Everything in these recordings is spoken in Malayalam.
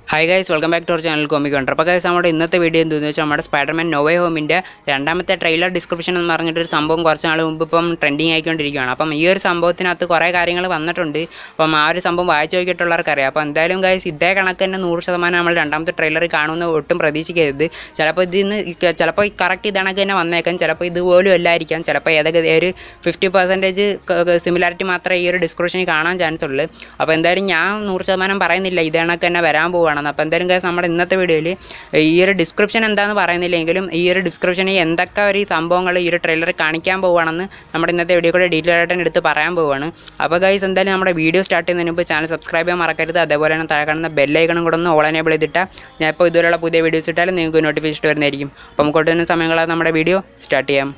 hi guys welcome back to our channel comic counter അപ്പോൾ ഗൈസ് നമ്മുടെ ഇന്നത്തെ വീഡിയോ എന്തെന്ന് വെച്ചാൽ നമ്മുടെ സ്പൈഡർമാൻ നോവേ ഹോമിൻ്റെ രണ്ടാമത്തെ ട്രെയിലർ ഡിസ്ക്രിപ്ഷൻ എന്ന് പറഞ്ഞിട്ടൊരു സംഭവം കുറച്ച് നാൾ മുമ്പ് ഇപ്പം ട്രെൻഡിങ് ആയിക്കൊണ്ടിരിക്കുകയാണ് അപ്പം ഈ ഒരു സംഭവത്തിനകത്ത് കുറേ കാര്യങ്ങൾ വന്നിട്ടുണ്ട് അപ്പം ആ ഒരു സംഭവം വായിച്ചു നോക്കിയിട്ടുള്ളവർക്കറിയാം അപ്പോൾ എന്തായാലും ഗൈസ് ഇതേ കണക്ക് തന്നെ നൂറ് ശതമാനം നമ്മൾ രണ്ടാമത്തെ ട്രെയിലർ കാണുമെന്ന് ഒട്ടും പ്രതീക്ഷിക്കരുത് ചിലപ്പോൾ ഇതിന്ന് ചിലപ്പോൾ കറക്റ്റ് ഇതണക്ക് തന്നെ വന്നേക്കാം ചിലപ്പോൾ ഇതുപോലും അല്ലായിരിക്കാം ചിലപ്പോൾ ഏതൊക്കെ ഒരു ഫിഫ്റ്റി പെർസെൻറ്റേജ് സിമിലാരിറ്റി മാത്രമേ ഈ ഒരു ഡിസ്ക്രിപ്ഷനിൽ കാണാൻ ചാൻസ് ഉള്ളൂ അപ്പോൾ എന്തായാലും ഞാൻ നൂറ് ശതമാനം പറയുന്നില്ല ഇത് കണക്ക് തന്നെ വരാൻ പോവുകയാണെന്ന് അപ്പോൾ എന്തായാലും guys നമ്മുടെ ഇന്നത്തെ വീഡിയോയിൽ ഈ ഒരു ഡിസ്ക്രിപ്ഷൻ എന്താണെന്ന് പറയുന്നില്ലെങ്കിലും ഈ ഒരു ഡിസ്ക്രിപ്ഷനിൽ എന്തൊക്കെ ഒരു സംഭവങ്ങൾ ഈ ഒരു ട്രെയിലർ കാണിക്കാൻ പോവുകയാണെന്ന് നമ്മുടെ ഇന്നത്തെ വീഡിയോ കൂടെ ഡീറ്റെയിൽ ആയിട്ട് തന്നെ എടുത്ത് പറയാൻ പോവുകയാണ് അപ്പോൾ ഗൈസ് എന്തായാലും നമ്മുടെ വീഡിയോ സ്റ്റാർട്ട് ചെയ്യുന്നതിന് മുമ്പ് ചാനൽ സബ്സ്ക്രൈബ് ചെയ്യാൻ മറക്കരുത് അതേപോലെ തന്നെ താഴെ കാണുന്ന ബെല്ലൈക്കണം കൂടെ ഒന്ന് ഓൾ എനേബിൾ ചെയ്തിട്ടാൽ ഞാൻ ഇപ്പോൾ ഇതുപോലുള്ള പുതിയ വീഡിയോസ് ഇട്ടാലും നിങ്ങൾക്ക് നോട്ടിഫിക്കേഷൻ വരുന്നതായിരിക്കും അപ്പോൾ നമുക്ക് ഒട്ടുന്ന സമയങ്ങളാണ് നമ്മുടെ വീഡിയോ സ്റ്റാർട്ട് ചെയ്യാം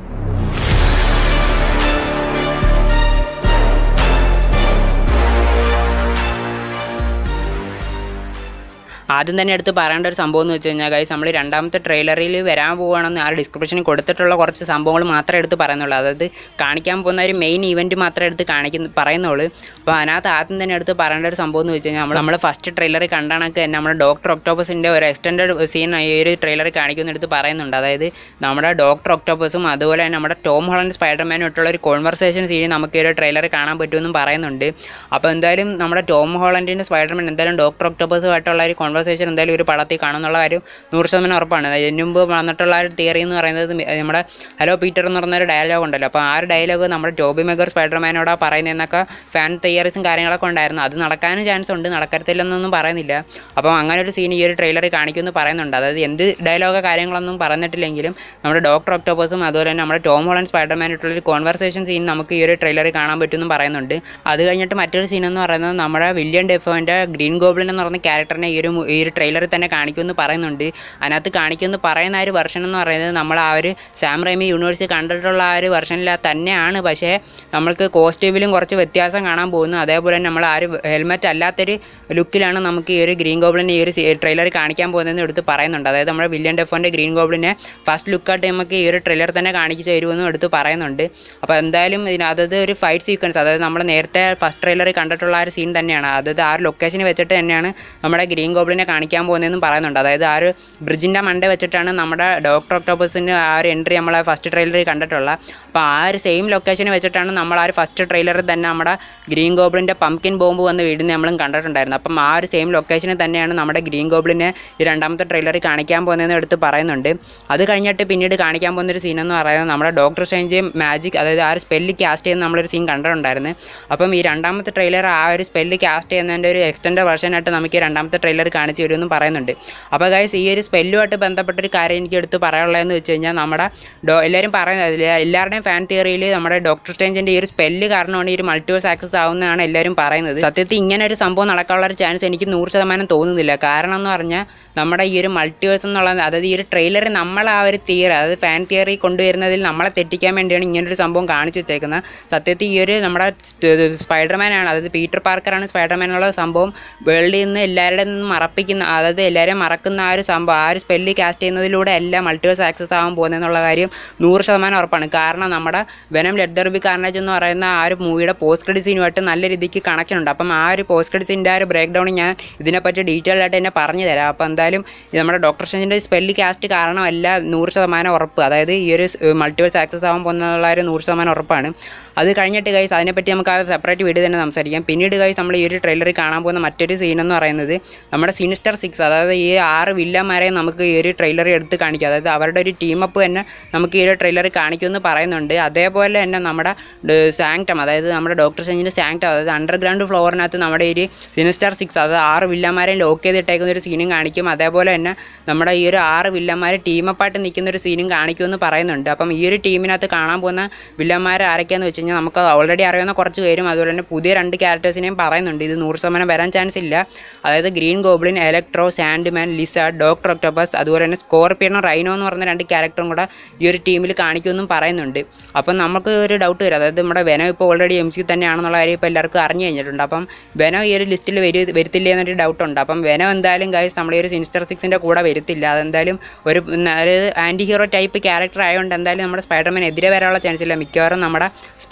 ആദ്യം തന്നെ എടുത്ത് പറയേണ്ട ഒരു സംഭവം എന്ന് വെച്ച് കഴിഞ്ഞാൽ ഗൈസ് നമ്മൾ രണ്ടാമത്തെ ട്രെയിലറിൽ വരാൻ പോവുകയാണെന്ന് ആ ഡിസ്ക്രിപ്ഷനിൽ കൊടുത്തിട്ടുള്ള കുറച്ച് സംഭവങ്ങൾ മാത്രമേ എടുത്ത് പറയുന്നുള്ളൂ അതായത് കാണിക്കാൻ പോകുന്ന ഒരു മെയിൻ ഇവൻറ്റ് മാത്രമേ എടുത്ത് കാണിക്കുന്ന പറയുന്നുള്ളൂ അപ്പോൾ അതിനകത്ത് ആദ്യം തന്നെ എടുത്ത് പറയേണ്ട ഒരു സംഭവം എന്ന് വെച്ച് കഴിഞ്ഞാൽ നമ്മൾ നമ്മൾ ഫസ്റ്റ് ട്രെയിലറിൽ കണ്ടാണക്ക് തന്നെ നമ്മുടെ ഡോക്ടർ ഒക്ടോബസിൻ്റെ ഒരു എക്സ്റ്റൻഡ് സീൻ ഈ ഒരു ട്രെയിലറിൽ കാണിക്കുന്ന എടുത്ത് പറയുന്നുണ്ട് അതായത് നമ്മുടെ ഡോക്ടർ ഒക്ടോബസും അതുപോലെ തന്നെ നമ്മുടെ ടോം ഹോളൻഡ് സ്പൈഡർമാനും ആയിട്ടുള്ള ഒരു കോൺവെർസേഷൻ സീൻ നമുക്ക് ഈ ഒരു ട്രെയിലറിൽ കാണാൻ പറ്റുമെന്നും പറയുന്നുണ്ട് അപ്പോൾ എന്തായാലും നമ്മുടെ ടോം ഹോളൻഡിൻ്റെ സ്പൈഡർമാൻ എന്തായാലും ഡോക്ടർ ഒക്ടോബസുമായിട്ടുള്ള ഒരു കോൺവെർസേഷൻ എന്തായാലും ഒരു പടത്തിൽ കാണുന്നുള്ള കാര്യം നൂറ് ശതമാനം ഉറപ്പാണ് അതിന് മുമ്പ് വന്നിട്ടുള്ള ഒരു തിയറി എന്ന് പറയുന്നത് നമ്മുടെ ഹലോ പീറ്റർ എന്ന് പറഞ്ഞ ഒരു ഡയലോഗ് ഉണ്ടല്ലോ അപ്പോൾ ആ ഒരു ഡയലോഗ് നമ്മുടെ ടോബി മെഗർ സ്പൈഡർമാനോടാ പറയുന്നതെന്നൊക്കെ ഫാൻ തിയറീസും കാര്യങ്ങളൊക്കെ ഉണ്ടായിരുന്നു അത് നടക്കാനും ചാൻസ് ഉണ്ട് നടക്കത്തില്ലെന്നൊന്നും പറയുന്നില്ല അപ്പോൾ അങ്ങനെ ഒരു സീൻ ഈ ഒരു ട്രെയിലറിൽ കാണിക്കുമെന്ന് പറയുന്നുണ്ട് അതായത് എന്ത് ഡയലോഗോ കാര്യങ്ങളൊന്നും പറഞ്ഞിട്ടില്ലെങ്കിലും നമ്മുടെ ഡോക്ടർ ഒക്ടോബസും അതുപോലെ തന്നെ നമ്മുടെ ടോം ഹോളൻഡ് സ്പൈഡർമാനായിട്ടുള്ള ഒരു കോൺവെർസേഷൻ സീൻ നമുക്ക് ഈ ഒരു ട്രെയിലറിൽ കാണാൻ പറ്റുമെന്നും പറയുന്നുണ്ട് അത് കഴിഞ്ഞിട്ട് മറ്റൊരു സീൻ എന്ന് പറയുന്നത് നമ്മുടെ വില്യം ഡെഫോൻ്റെ ഗ്രീൻ ഗോബ്ലിൻ എന്ന് പറയുന്ന ക്യാരക്ടറിനെ ഈ ഒരു മു- ഈ ഒരു ട്രെയിലറിൽ തന്നെ കാണിക്കുമെന്ന് പറയുന്നുണ്ട് അതിനകത്ത് കാണിക്കുമെന്ന് പറയുന്ന ആ ഒരു വെർഷൻ എന്ന് പറയുന്നത് നമ്മൾ ആ ഒരു സാം റൈമി യൂണിവേഴ്സ് കണ്ടിട്ടുള്ള ആ ഒരു വെർഷനിൽ തന്നെയാണ് പക്ഷേ നമ്മൾക്ക് കോസ്റ്റ്യൂമിലും കുറച്ച് വ്യത്യാസം കാണാൻ പോകുന്നു അതേപോലെ തന്നെ നമ്മൾ ആ ഒരു ഹെൽമെറ്റ് അല്ലാത്തൊരു ലുക്കിലാണ് നമുക്ക് ഈ ഒരു ഗ്രീൻ ഗോബ്ലിനെ ഈ ഒരു ട്രെയിലർ കാണിക്കാൻ പോകുന്നതെന്ന് എടുത്ത് പറയുന്നുണ്ട് അതായത് നമ്മുടെ വില്യം ഡെഫോൻ്റെ ഗ്രീൻ ഗോബ്ലിനെ ഫസ്റ്റ് ലുക്കായിട്ട് നമുക്ക് ഈ ഒരു ട്രെയിലർ തന്നെ കാണിച്ചു തരുമെന്നും എടുത്ത് പറയുന്നുണ്ട് അപ്പോൾ എന്തായാലും ഇതിന് അതായത് ഒരു ഫൈറ്റ് സീക്വൻസ് അതായത് നമ്മൾ നേരത്തെ ഫസ്റ്റ് ട്രെയിലറിൽ കണ്ടിട്ടുള്ള ആ ഒരു സീൻ തന്നെയാണ് അതായത് ആ ഒരു ലൊക്കേഷനിൽ വെച്ചിട്ട് തന്നെയാണ് നമ്മുടെ ഗ്രീൻ ഗോബ്ലിനെ കാണിക്കാൻ പോകുന്നതെന്നും പറയുന്നുണ്ട് അതായത് ആ ഒരു ബ്രിഡ്ജിൻ്റെ മണ്ട വെച്ചിട്ടാണ് നമ്മുടെ ഡോക്ടർ ഒക്ടോബസിൻ്റെ ആ ഒരു എൻട്രി നമ്മൾ ഫസ്റ്റ് ട്രെയിലറിൽ കണ്ടിട്ടുള്ള അപ്പോൾ ആ ഒരു സെയിം ലൊക്കേഷനിൽ വെച്ചിട്ടാണ് നമ്മൾ ആ ഒരു ഫസ്റ്റ് ട്രെയിലറിൽ തന്നെ നമ്മുടെ ഗ്രീൻ ഗോബ്ലിൻ്റെ പംകിൻ ബോംബ് വന്ന് വീഴുന്ന നമ്മളും കണ്ടിട്ടുണ്ടായിരുന്നു അപ്പം ആ ഒരു സെയിം ലൊക്കേഷനിൽ തന്നെയാണ് നമ്മുടെ ഗ്രീൻ ഗോബ്ലിനെ ഈ രണ്ടാമത്തെ ട്രെയിലറിൽ കാണിക്കാൻ പോകുന്നതെന്ന് എടുത്ത് പറയുന്നുണ്ട് അത് കഴിഞ്ഞിട്ട് പിന്നീട് കാണിക്കാൻ പോകുന്ന ഒരു സീൻ എന്ന് പറയുന്നത് നമ്മുടെ ഡോക്ടർ സ്ട്രേഞ്ച് മാജിക് അതായത് ആ ഒരു സ്പെല്ല് കാസ്റ്റ് ചെയ്യുന്ന നമ്മളൊരു സീൻ കണ്ടിട്ടുണ്ടായിരുന്നു അപ്പം ഈ രണ്ടാമത്തെ ട്രെയിലർ ആ ഒരു സ്പെല്ല് കാസ്റ്റ് ചെയ്യുന്നതിൻ്റെ ഒരു എക്സ്റ്റൻഡ് വെർഷനായിട്ട് നമുക്ക് ഈ രണ്ടാമത്തെ ട്രെയിലർ കാണിച്ചു തരുമെന്നും പറയുന്നുണ്ട് അപ്പോൾ ഗൈസ് ഈ ഒരു സ്പെല്ലുമായിട്ട് ബന്ധപ്പെട്ടൊരു കാര്യം എനിക്ക് എടുത്ത് പറയാനുള്ളതെന്ന് വെച്ച് കഴിഞ്ഞാൽ നമ്മുടെ ഡോ എല്ലാവരും പറയുന്നത് അതിൽ എല്ലാവരുടെയും ഫാൻ തിയറിയിൽ നമ്മുടെ ഡോക്ടർ സ്ട്രേഞ്ചിൻ്റെ ഈ ഒരു സ്പെല്ല് കാരണമാണ് ഈ ഒരു മൾട്ടിവേഴ്സ് ആക്സസ് ആവുന്നതാണ് എല്ലാവരും പറയുന്നത് സത്യത്തിൽ ഇങ്ങനെ ഒരു സംഭവം നടക്കാനുള്ള ഒരു ചാൻസ് എനിക്ക് നൂറ് ശതമാനം തോന്നുന്നില്ല കാരണം എന്ന് പറഞ്ഞാൽ നമ്മുടെ ഈ ഒരു മൾട്ടിവേഴ്സ് എന്നുള്ള അതായത് ഈ ഒരു ട്രെയിലർ നമ്മൾ ആ ഒരു തിയറി അതായത് ഫാൻ തിയറി കൊണ്ടുവരുന്നതിൽ നമ്മളെ തെറ്റിക്കാൻ വേണ്ടിയാണ് ഇങ്ങനൊരു സംഭവം കാണിച്ചു വെച്ചേക്കുന്നത് സത്യത്തിൽ ഈ ഒരു നമ്മുടെ സ്പൈഡർമാനാണ് അതായത് പീറ്റർ പാർക്കറാണ് സ്പൈഡർമാൻ എന്നുള്ള സംഭവം വേൾഡിൽ നിന്ന് എല്ലാവരുടെ നിന്നും മറപ്പിക്കുന്ന അതായത് എല്ലാവരെയും മറക്കുന്ന ആ ഒരു സംഭവം ആ ഒരു സ്പെല്ല് കാസ്റ്റ് ചെയ്യുന്നതിലൂടെ എല്ലാം മൾട്ടിവേഴ്സ് ആക്സസ് ആവാൻ പോകുന്നതെന്നുള്ള കാര്യം നൂറ് ശതമാനം ഉറപ്പാണ് കാരണം നമ്മുടെ വെനം ലെഡർ ബി കാർണേജ് എന്ന് പറയുന്ന ആ ഒരു മൂവിയുടെ പോസ്റ്റ് ക്രെഡിറ്റ് സീനുമായിട്ട് നല്ല രീതിക്ക് കണക്ഷൻ ഉണ്ട് അപ്പം ആ ഒരു പോസ്റ്റ് ക്രെഡിറ്റ് സീൻ്റെ ആ ഒരു ബ്രേക്ക് ഡൗൺ ഞാൻ ഇതിനെപ്പറ്റി ഡീറ്റെയിൽ ആയിട്ട് തന്നെ പറഞ്ഞു തരാം അപ്പോൾ എന്തായാലും ഇത് നമ്മുടെ ഡോക്ടർ സ്റ്റേഞ്ചിൻ്റെ സ്പെല്ല് കാസ്റ്റ് കാരണമല്ല നൂറ് ശതമാനം ഉറപ്പ് അതായത് ഈ ഒരു മൾട്ടിവേഴ്സ് ആക്സസ് ആവാൻ പോകുന്നുള്ള ഒരു നൂറ് ശതമാനം ഉറപ്പാണ് അത് കഴിഞ്ഞിട്ട് ഗൈസ് അതിനെപ്പറ്റി നമുക്ക് ആ സെപ്പറേറ്റ് വീഡിയോ തന്നെ സംസാരിക്കാം പിന്നീട് ഗൈസ് നമ്മൾ ഈ ഒരു ട്രെയിലറിൽ കാണാൻ പോകുന്ന മറ്റൊരു സീൻ എന്ന് പറയുന്നത് നമ്മുടെ സിനിസ്റ്റർ സിക്സ് അതായത് ഈ ആറ് വില്ലന്മാരെ നമുക്ക് ഈ ഒരു ട്രെയിലറിൽ എടുത്ത് കാണിക്കാം അതായത് അവരുടെ ഒരു ടീമപ്പ് തന്നെ നമുക്ക് ഈ ഒരു ട്രെയിലറിൽ കാണിക്കുമെന്ന് പറയുന്നുണ്ട് അതേപോലെ തന്നെ നമ്മുടെ സാങ്ക്ടം അതായത് നമ്മുടെ ഡോക്ടർ സെഞ്ചിൻ്റെ സാങ്ക്ടം അതായത് അണ്ടർഗ്രൗണ്ട് ഫ്ലോറിനകത്ത് നമ്മുടെ ഈ ഒരു സിനിസ്റ്റർ സിക്സ് അതായത് ആറ് വില്ലന്മാരെ ലോക്ക് ചെയ്തിട്ടേക്കുന്ന ഒരു സീനും കാണിക്കും അതേപോലെ തന്നെ നമ്മുടെ ഈ ഒരു ആറ് വില്ലന്മാർ ടീമപ്പായിട്ട് നിൽക്കുന്ന ഒരു സീനും കാണിക്കുമെന്ന് പറയുന്നുണ്ട് അപ്പം ഈ ഒരു ടീമിനകത്ത് കാണാൻ പോകുന്ന വില്ലന്മാർ ആരൊക്കെയാണെന്ന് വെച്ച് കഴിഞ്ഞാൽ നമുക്ക് ഓൾറെഡി അറിയാവുന്ന കുറച്ച് പേരും അതുപോലെ തന്നെ പുതിയ രണ്ട് ക്യാരക്ടേഴ്സിനെയും പറയുന്നുണ്ട് ഇത് നൂറ് ശതമാനം വരാൻ ചാൻസ് ഇല്ല അതായത് Green Goblin Electro Sandman Lizard doctor Octopus അതുപോലെ തന്നെ സ്കോർപ്പിയനോ റൈനോ എന്ന് പറഞ്ഞ രണ്ട് ക്യാരക്ടറും കൂടെ ഈ ഒരു ടീമിൽ കാണിക്കുമെന്നും പറയുന്നുണ്ട് അപ്പം നമുക്ക് ഒരു ഡൗട്ട് വരും അതായത് നമ്മുടെ വെനോ ഇപ്പോൾ ഓൾറെഡി എം സി തന്നെയാണെന്നുള്ള കാര്യം ഇപ്പോൾ എല്ലാവർക്കും അറിഞ്ഞു കഴിഞ്ഞിട്ടുണ്ട് അപ്പം വെനോ ഈ ഒരു ലിസ്റ്റിൽ വരു വരുത്തില്ല എന്നൊരു ഡൗട്ട് ഉണ്ട് അപ്പം വെനോ എന്തായാലും ഗൈസ് നമ്മുടെ ഈ ഒരു സിനിസ്റ്റർ സിക്സിൻ്റെ കൂടെ വരുത്തില്ല അതെന്തായാലും ഒരു അതായത് ആൻറ്റി ഹീറോ ടൈപ്പ് ക്യാരക്ടർ ആയതുകൊണ്ട് എന്തായാലും നമ്മുടെ സ്പൈഡർമാൻ എതിരെ വരാനുള്ള ചാൻസ് ഇല്ല മിക്കവാറും നമ്മുടെ സ്പൈ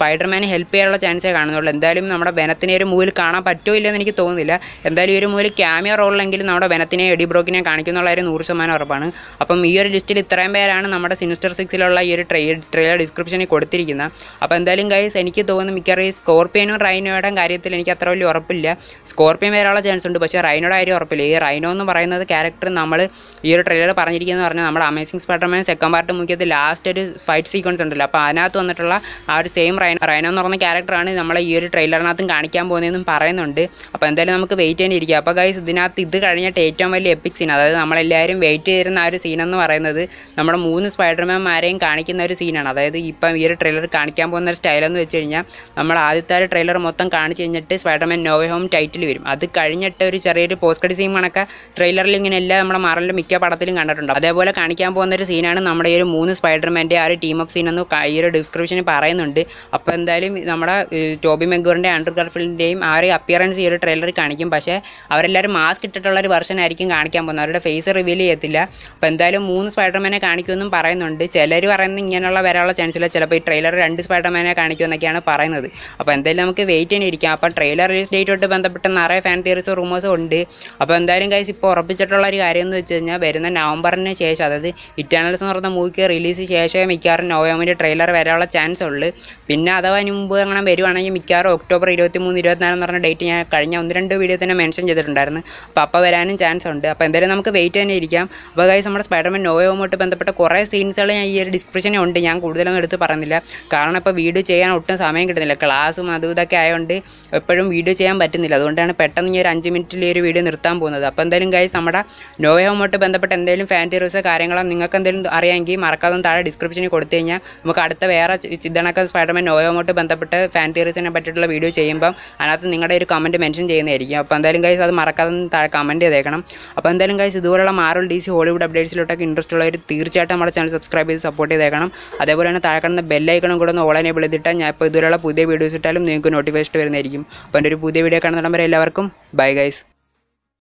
സ്പൈഡർമാനെ ഹെൽപ്പ് ചെയ്യാനുള്ള ചാൻസേ കാണുന്നുള്ളൂ എന്തായാലും നമ്മുടെ ബെനത്തിനെ ഒരു മൂവിൽ കാണാൻ പറ്റുമോ ഇല്ലെന്ന് എനിക്ക് തോന്നുന്നില്ല എന്തായാലും ഈ ഒരു മൂവിൽ ക്യാമിയോ റോളിലെങ്കിലും നമ്മുടെ ബെനത്തിനെ എഡി ബ്രോക്കിനെ കാണിക്കുന്നുള്ള കാര്യം നൂറ് ശതമാനം ഉറപ്പാണ് അപ്പം ഈ ഒരു ലിസ്റ്റിൽ ഇത്രയും പേരാണ് നമ്മുടെ സിനിസ്റ്റർ സിക്സിലുള്ള ഈ ഒരു ട്രേ ട്രെയിലർ ഡിസ്ക്രിപ്ഷനിൽ കൊടുത്തിരിക്കുന്നത് അപ്പോൾ എന്തായാലും ഗൈസ് എനിക്ക് തോന്നുന്നു മിക്കവാറും ഈ സ്കോർപ്പിയനും റൈനോയുടെ കാര്യത്തിൽ എനിക്ക് അത്ര വലിയ ഉറപ്പില്ല സ്കോർപ്പിയൻ വരാനുള്ള ചാൻസ് ഉണ്ട് പക്ഷേ റൈനോയുടെ കാര്യം ഉറപ്പില്ല ഈ റൈനോ എന്ന് പറയുന്നത് ക്യാരക്ടർ നമ്മൾ ഈ ഒരു ട്രെയിലർ പറഞ്ഞിരിക്കുന്നത് പറഞ്ഞാൽ നമ്മുടെ അമേസിംഗ് സ്പൈഡർമാൻ സെക്കൻഡ് പാർട്ട് മുഖ്യത്തിൽ ലാസ്റ്റ് ഒരു ഫൈറ്റ് സീക്വൻസ് ഉണ്ടല്ലോ അപ്പോൾ അതിനകത്ത് വന്നിട്ടുള്ള ആ ഒരു സെയിം റൈനോ റൈനോ എന്ന് പറഞ്ഞ ക്യാരക്ടറാണ് നമ്മളെ ഈ ഒരു ട്രെയിലറിനകത്തും കാണിക്കാൻ പോകുന്നതെന്നും പറയുന്നുണ്ട് അപ്പോൾ എന്തായാലും നമുക്ക് വെയിറ്റ് ചെയ്യാനിരിക്കുക അപ്പോൾ ഗൈസ് ഇതിനകത്ത് ഇത് കഴിഞ്ഞിട്ട് ഏറ്റവും വലിയ എപ്പിക് സീൻ അതായത് നമ്മളെല്ലാവരും വെയിറ്റ് ചെയ്തിരുന്ന ആ ഒരു സീൻ എന്ന് പറയുന്നത് നമ്മുടെ മൂന്ന് സ്പൈഡർമാൻമാരെയും കാണിക്കുന്ന ഒരു സീനാണ് അതായത് ഇപ്പം ഈ ഒരു ട്രെയിലർ കാണിക്കാൻ പോകുന്ന ഒരു സ്റ്റൈൽ എന്ന് വെച്ച് കഴിഞ്ഞാൽ നമ്മൾ ആദ്യത്തെ ഒരു ട്രെയിലർ മൊത്തം കാണിച്ച് കഴിഞ്ഞിട്ട് സ്പൈഡർമാൻ നോവേ ഹോം ടൈറ്റിൽ വരും അത് കഴിഞ്ഞിട്ട് ഒരു ചെറിയൊരു പോസ്റ്റ് കടി സീൻ കണക്കെ ട്രെയിലറിൽ ഇങ്ങനെ എല്ലാം നമ്മുടെ മാറലിൻ്റെ മിക്ക പടത്തിലും കണ്ടിട്ടുണ്ട് അതേപോലെ കാണിക്കാൻ പോകുന്ന ഒരു സീനാണ് നമ്മുടെ ഈ ഒരു മൂന്ന് സ്പൈഡർമാൻ്റെ ആ ഒരു ടീം അപ്പ് സീൻ എന്ന് ക- ഈ ഒരു ഡിസ്ക്രിപ്ഷനിൽ പറയുന്നുണ്ട് അപ്പോൾ എന്തായാലും നമ്മുടെ ഏഹ്, ടോബി മെഗൂറിൻ്റെ ആൻഡ്രു ഗർഫിലിൻ്റെയും ആ ഒരു അപ്പിയറൻസ് ഈ ഒരു ട്രെയിലറിൽ കാണിക്കും പക്ഷേ അവരെല്ലാവരും മാസ്ക് ഇട്ടിട്ടുള്ള ഒരു വെർഷൻ ആയിരിക്കും കാണിക്കാൻ പോകുന്നത് അവരുടെ ഫേസ് റിവീൽ ചെയ്യത്തില്ല അപ്പോൾ എന്തായാലും മൂന്ന് സ്പൈഡർമാനെ കാണിക്കുമെന്നും പറയുന്നുണ്ട് ചിലർ പറയുന്നത് ഇങ്ങനെയുള്ള വരാനുള്ള ചാൻസ് ഇല്ല ചിലപ്പോൾ ഈ ട്രെയിലർ രണ്ട് സ്പൈഡർമാനെ കാണിക്കുമെന്നൊക്കെയാണ് പറയുന്നത് അപ്പോൾ എന്തായാലും നമുക്ക് വെയിറ്റ് ചെയ്യാൻ ഇരിക്കാം അപ്പോൾ ട്രെയിലർ റിലീസ് ഡേറ്റുമായിട്ട് ബന്ധപ്പെട്ട നിറയെ ഫാൻ തിയറീസ് റൂമേഴ്സും ഉണ്ട് അപ്പോൾ എന്തായാലും കൈസ് ഇപ്പോൾ ഉറപ്പിച്ചിട്ടുള്ള ഒരു കാര്യം എന്ന് വെച്ച് കഴിഞ്ഞാൽ വരുന്ന നവംബറിന് ശേഷം അതായത് ഇറ്റേണൽസ് എന്ന് പറഞ്ഞ മൂവിക്ക് റിലീസ് ശേഷമേ മിക്കവാറും നവംബറിൻ്റെ ട്രെയിലർ വരാനുള്ള ചാൻസ് ഉള്ളൂ പിന്നെ അഥവാ അതിന് മുമ്പ് അങ്ങനെ വരുവാണെങ്കിൽ മിക്കവാറും ഒക്ടോബർ ഇരുപത്തി മൂന്ന് ഇരുപത്തിനാല് എന്ന് പറഞ്ഞ ഡേറ്റ് ഞാൻ കഴിഞ്ഞ ഒന്ന് രണ്ട് വീഡിയോ തന്നെ മെൻഷൻ ചെയ്തിട്ടുണ്ടായിരുന്നു അപ്പോൾ അപ്പോൾ വരാനും ചാൻസ് ഉണ്ട് അപ്പോൾ എന്തായാലും നമുക്ക് വെയിറ്റ് തന്നെ ഇരിക്കാം അപ്പോൾ ഗൈസ് നമ്മുടെ സ്പൈഡർമാൻ നോയോവുമായിട്ട് ബന്ധപ്പെട്ട കുറേ സീൻസുകൾ ഞാൻ ഈ ഒരു ഡിസ്ക്രിപ്ഷനിൽ ഉണ്ട് ഞാൻ കൂടുതലൊന്നും എടുത്ത് പറയുന്നില്ല കാരണം ഇപ്പോൾ വീഡിയോ ചെയ്യാൻ ഒട്ടും സമയം കിട്ടുന്നില്ല ക്ലാസ്സും അതും ഇതൊക്കെ ആയതുകൊണ്ട് എപ്പോഴും വീഡിയോ ചെയ്യാൻ പറ്റുന്നില്ല അതുകൊണ്ടാണ് പെട്ടെന്ന് ഈ ഒരു അഞ്ച് മിനിറ്റിൽ ഈ ഒരു വീഡിയോ നിർത്താൻ പോകുന്നത് അപ്പോൾ എന്തായാലും ഗൈസ് നമ്മുടെ നോയോവുമായിട്ട് ബന്ധപ്പെട്ട എന്തെങ്കിലും ഫാൻ തിയറീസോ കാര്യങ്ങളോ നിങ്ങൾക്ക് എന്തെങ്കിലും അറിയാമെങ്കിൽ മറക്കാതെ ഒന്ന് താഴെ ഡിസ്ക്രിപ്ഷനിൽ കൊടുത്തു കഴിഞ്ഞാൽ നമുക്ക് അടുത്ത വേറെ ചിതണക്ക സ്പൈഡർമാൻ നോയോവുമായിട്ട് ബന്ധപ്പെട്ട് ഫാൻ തിയറീസിനെ പറ്റിയിട്ടുള്ള വീഡിയോ ചെയ്യുമ്പോൾ അതിനകത്ത് നിങ്ങളുടെ ഒരു കമൻറ്റ് മെൻഷൻ ചെയ്യുന്നതായിരിക്കും അപ്പോൾ എന്തായാലും ഗൈസ് അത് മറക്കാതെ ഒന്ന് താഴെ കമൻറ്റ് ചെയ്തേക്കണം അപ്പോൾ എന്തായാലും ഗൈസ് ഇതുപോലുള്ള മാറൽ ഡി സി ഹോളിവുഡ് അപ്ഡേറ്റ്സിലോട്ടൊക്കെ ഇൻട്രസ്റ്റ് ഉള്ളവർ തീർച്ചയായിട്ടും നമ്മുടെ ചാനൽ സബ്സ്ക്രൈബ് ചെയ്ത് സപ്പോർട്ട് ചെയ്തേക്കണം അതേപോലെ തന്നെ താഴെ കാണുന്ന ബെല്ലൈക്കണം കൂടെ ഒന്ന് ഓൾ എനേബിൾ ചെയ്തിട്ടാൽ ഞാൻ ഇപ്പോൾ ഇതുപോലുള്ള പുതിയ വീഡിയോസ് ഇട്ടാലും നിങ്ങൾക്ക് നോട്ടിഫിക്കേഷൻ വരുന്നതായിരിക്കും അപ്പോൾ എൻ്റെ ഒരു പുതിയ വീഡിയോ കാണുന്ന വരെ എല്ലാവർക്കും ബൈ ഗൈസ്